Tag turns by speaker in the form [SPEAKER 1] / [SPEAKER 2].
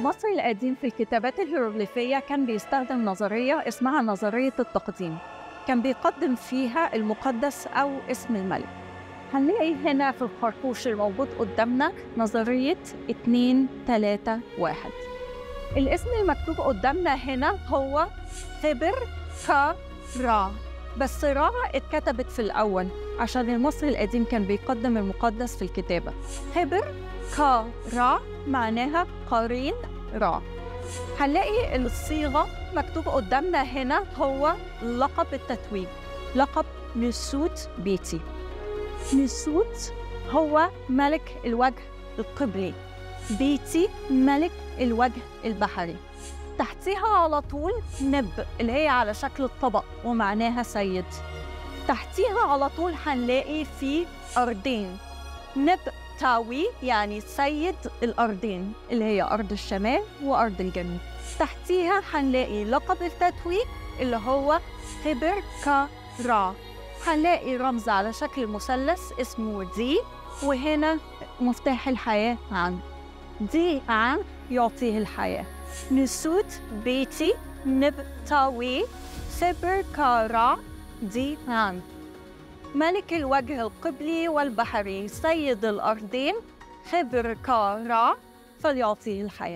[SPEAKER 1] المصري القديم في الكتابات الهيروغليفية كان بيستخدم نظرية اسمها نظرية التقديم كان بيقدم فيها المقدس أو اسم الملك هنلاقي هنا في الخرطوش الموجود قدامنا نظرية اتنين تلاتة واحد الاسم المكتوب قدامنا هنا هو خبر كا را بس را اتكتبت في الأول عشان المصري القديم كان بيقدم المقدس في الكتابة خبر كا را معناها قرين را هنلاقي الصيغة مكتوب قدامنا هنا هو لقب التتويج لقب نسوت بيتي نسوت هو ملك الوجه القبلي بيتي ملك الوجه البحري تحتيها على طول نب اللي هي على شكل الطبق ومعناها سيد تحتيها على طول هنلاقي في أرضين نب تاوي يعني سيد الأرضين اللي هي أرض الشمال وأرض الجنوب تحتيها هنلاقي لقب التتويج اللي هو خبر كرا هنلاقي رمز على شكل مثلث اسمه دي وهنا مفتاح الحياة عن دي عن يعطيه الحياة نسوت بيتي نبتاوي خبر كرا دي عن ملك الوجه القبلي والبحري سيد الأرضين خبر كارا فليعطيه الحياة